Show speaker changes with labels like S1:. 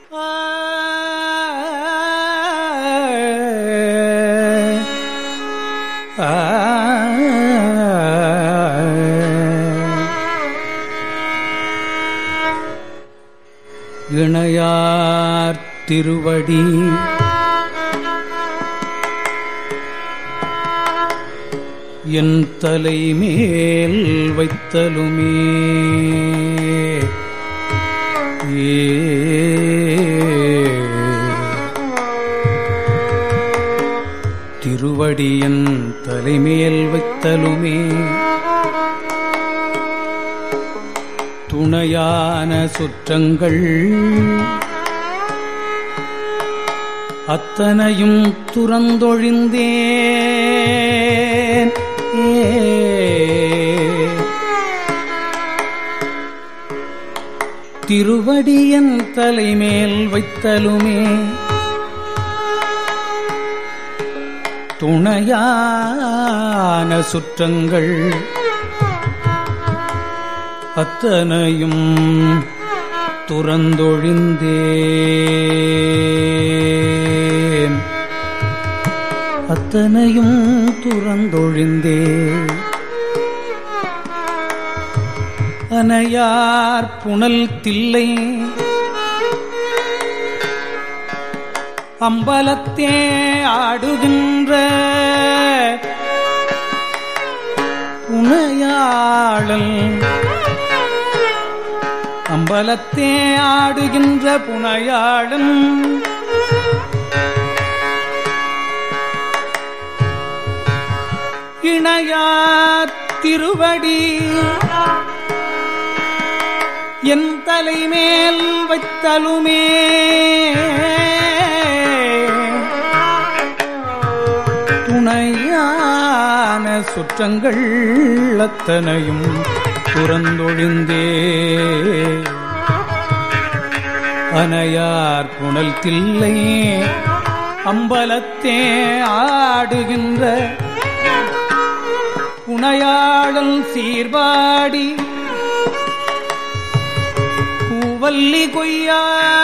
S1: இணையார் திருவடி என் தலை மேல் வைத்தலுமே திருவடியன் தலைமேல் வைத்தலுமே துணையான சுற்றங்கள் அத்தனையும் துறந்தொழிந்தேன் திருவடியன் தலைமேல் வைத்தலுமே துணையான சுற்றங்கள் அத்தனையும் துறந்தொழிந்தேன் அத்தனையும் துறந்தொழிந்தேன் அனையார் புனல் தில்லை அம்பலத்தே ஆடுகின்ற புனையாளன் அம்பலத்தே ஆடுகின்ற புனையாளன் இணையார் திருவடி என் தலைமேல் வைத்தலுமே துணையான சுற்றங்கள் அத்தனையும் துறந்தொழிந்தே அனையார் புனல் தில்லை அம்பலத்தே ஆடுகின்ற புனையாளல் சீர்பாடி பூவல்லி கொய்யா